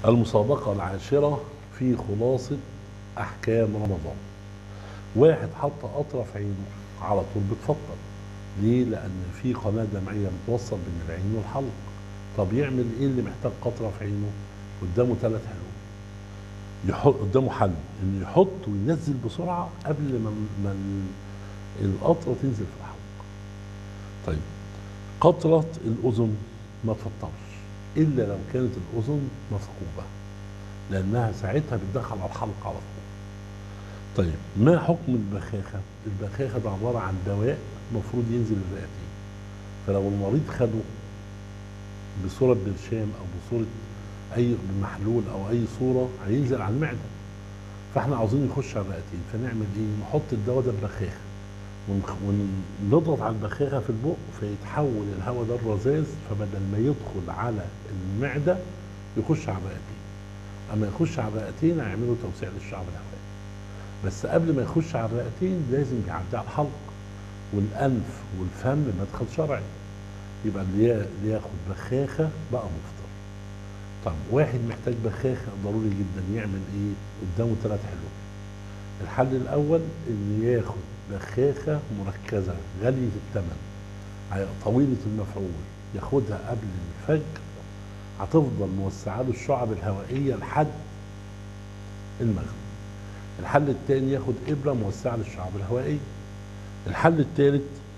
المسابقة العاشرة في خلاصة أحكام رمضان واحد حط أطرف عينه على طول بتفطر ليه؟ لأن في قناة دمعية بتوصل بين العين والحلق طب يعمل إيه اللي محتاج أطرف عينه؟ قدامه ثلاث حلول يحط قدامه حل إنه يحط وينزل بسرعة قبل ما ما ال- القطرة تنزل في الحلق طيب قطرة الأذن ما تفطرش إلا لو كانت الأذن مثقوبة لأنها ساعتها بتدخل على الحلق على طول طيب ما حكم البخاخة؟ البخاخة ده عبارة عن دواء المفروض ينزل الرئتين فلو المريض خده بصورة برشام أو بصورة أي محلول أو أي صورة هينزل على المعدة فاحنا عاوزين يخش على الرئتين فنعمل ايه؟ نحط الدواء ده ببخاخة ونخ- ونضغط على البخاخة في البق فيتحول الهواء ده الرذاذ فبدل ما يدخل على المعدة يخش على الرئتين اما يخش على الرئتين هيعملوا توسيع للشعب الهوائي بس قبل ما يخش على الرئتين لازم يعدي على الحلق والانف والفم مدخل شرعي يبقى اللي يا- اللي ياخد بخاخه بقى مفطر طب واحد محتاج بخاخه ضروري جدا يعمل ايه قدامه ثلاث حلول الحل الاول ان ياخد بخاخه مركزه غاليه الثمن طويله المفعول ياخدها قبل الفجر هتفضل موسعه له الشعب الهوائيه لحد المغرب الحل الثاني ياخد ابره موسعه للشعب الهوائيه الحل الثالث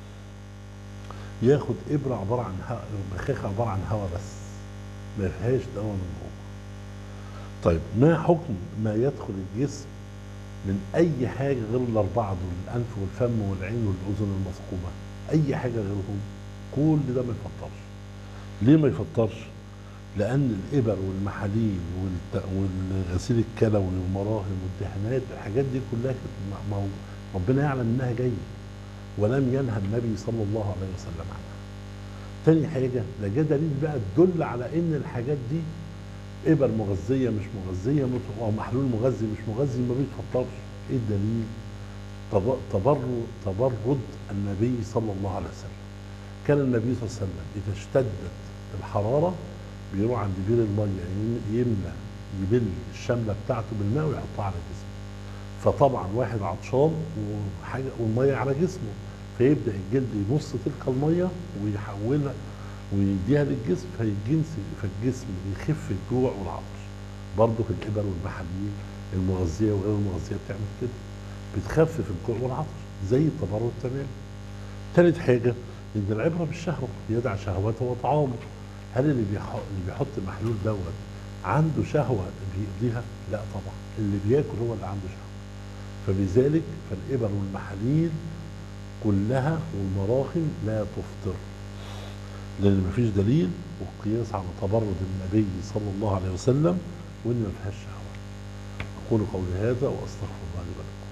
ياخد ابره عباره عن هواء بخاخه عباره عن هواء بس ما فيهاش دواء من جوه طيب ما حكم ما يدخل الجسم من اي حاجه غير الاربعه دول الانف والفم والعين والاذن المثقوبه اي حاجه غيرهم كل ده ما يفطرش ليه ما يفطرش لان الابر والمحاليل والت- والغسيل الكلوي والمراهم والدهانات الحاجات دي كلها كانت م- مو- ربنا يعلم انها جايه ولم ينهى النبي صلى الله عليه وسلم عنها تاني حاجه ده جه دليل بقى تدل على ان الحاجات دي ابر مغذيه مش مغذيه مت- او محلول مغذي مش مغذي ما بيتفطرش ايه الدليل تب- تبر تبرد النبي صلى الله عليه وسلم كان النبي صلى الله عليه وسلم اذا اشتدت الحراره بيروح عند بير الميه يم- يملى يبل الشمله بتاعته بالماء ويحطها على جسمه فطبعا واحد عطشان وحاجه والميه على جسمه فيبدا الجلد يمص تلك الميه ويحولها ويديها للجسم فالجنس فالجسم يخف الجوع والعطش برضه الابر والمحاليل المغذيه وغير المغذيه بتعمل كده بتخفف الجوع والعطش زي التبرد تمام ثالث حاجه ان العبره بالشهوه يدع شهوته وطعامه هل اللي بيحط اللي بيحط محلول دوت عنده شهوه بيقضيها؟ لا طبعا اللي بياكل هو اللي عنده شهوه فبذلك فالابر والمحاليل كلها والمراهم لا تفطر لان مفيش دليل والقياس على تبرد النبي صلى الله عليه وسلم وان ما فيهاش شهوه اقول قولي هذا واستغفر الله لي ولكم